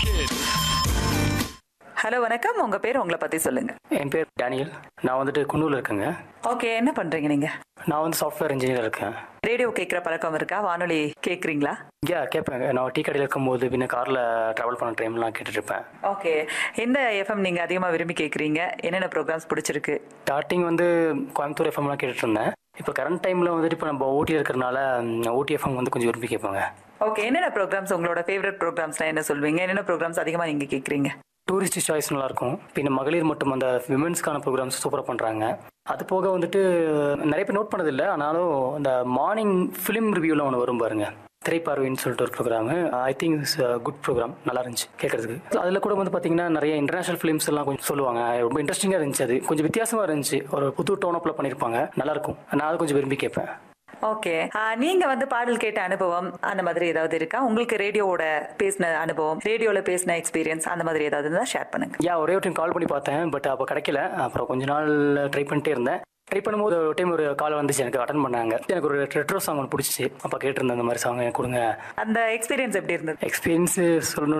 hello வணக்கம் உங்க பேர் உங்களை பத்தி சொல்லுங்க என் பேர் டேனியல் நான் வந்துட்டு குன்னூர்ல இருக்கேங்க ஓகே என்ன பண்றீங்க நீங்க நான் வந்து சாஃப்ட்வேர் இன்ஜினியர் இருக்கேன் ரேடியோ கேட்குற பழக்கம் இருக்கா வானொலி கேட்குறீங்களா யா கேட்பேன் நான் டீ கடையில் இருக்கும்போது பின்ன காரில் ட்ராவல் பண்ண டைம்லாம் கேட்டுட்டு இருப்பேன் ஓகே எந்த எஃப்எம் நீங்க அதிகமா விரும்பி கேட்குறீங்க என்னென்ன ப்ரோக்ராம்ஸ் பிடிச்சிருக்கு ஸ்டார்டிங் வந்து கோயம்புத்தூர் எஃப்எம்லாம் கேட்டுட்டு இருந்தேன் இப்போ கரண்ட் டைமில் வந்துட்டு இப்போ நம்ம ஊட்டி இருக்கிறனால ஊட்டி எஃப்எம் வந்து கொஞ்சம் விரும்பி கேட்பாங்க ஓகே என்னென்ன ப்ரோக்ராம்ஸ் உங்களோட ஃபேவரட் ப்ரோக்ராம்ஸ்லாம் என்ன சொல்வீங்க என்னென்ன ப்ரோக்ராம்ஸ் அதிகமா நீங்க கேட்குறீங்க டூரிஸ்ட் சாய்ஸ் நல்லா இருக்கும் பின்ன மகளிர் மட்டும் அந்த விமென்ஸ்க்கான ப்ரோக்ராம்ஸ் சூப்பராக பண்ணுறாங்க அது போக வந்துட்டு நிறைய பேர் நோட் பண்ணதில்லை ஆனாலும் அந்த மார்னிங் ஃபிலிம் ரிவ்யூலாம் ஒன்று வரும் பாருங்க திரைப்பார்வைன்னு சொல்லிட்டு ஒரு programme I think it's good programme நல்லா இருந்துச்சு கேட்கறதுக்கு அதில் கூட வந்து பார்த்தீங்கன்னா நிறைய இன்டர்நேஷனல் ஃபிலிம்ஸ் எல்லாம் கொஞ்சம் சொல்லுவாங்க ரொம்ப இன்ட்ரெஸ்டிங்காக இருந்துச்சு அது கொஞ்சம் வித்தியாசமாக இருந்துச்சு ஒரு புது டோனப்பில் பண்ணியிருப்பாங்க நல்லா இருக்கும் நான் அதை கொஞ்சம் விரும்பி கேட்பேன் ஓகே நீங்க வந்து பாடல் கேட்ட அனுபவம் அந்த மாதிரி ஏதாவது இருக்கா உங்களுக்கு ரேடியோவோட பேசின அனுபவம் ரேடியோல பேசின எக்ஸ்பீரியன்ஸ் அந்த மாதிரி ஏதாவது இருந்தா ஷேர் பண்ணுங்க யா ஒரே ஒரு டைம் கால் பண்ணி பார்த்தேன் பட் அப்போ கிடைக்கல அப்புறம் கொஞ்ச நாள் ட்ரை பண்ணிட்டே இருந்தேன் ட்ரை பண்ணும்போது ஒரு டைம் ஒரு கால் வந்துச்சு எனக்கு அட்டன் பண்ணாங்க எனக்கு ஒரு ரெட்ரோ சாங் ஒன்று பிடிச்சிச்சு அப்போ கேட்டிருந்தேன் அந்த மாதிரி சாங் கொடுங்க அந்த எக்ஸ்பீரியன்ஸ் எப்படி இருந்தது எக்ஸ்பீரியன்ஸ் சொல்லணும்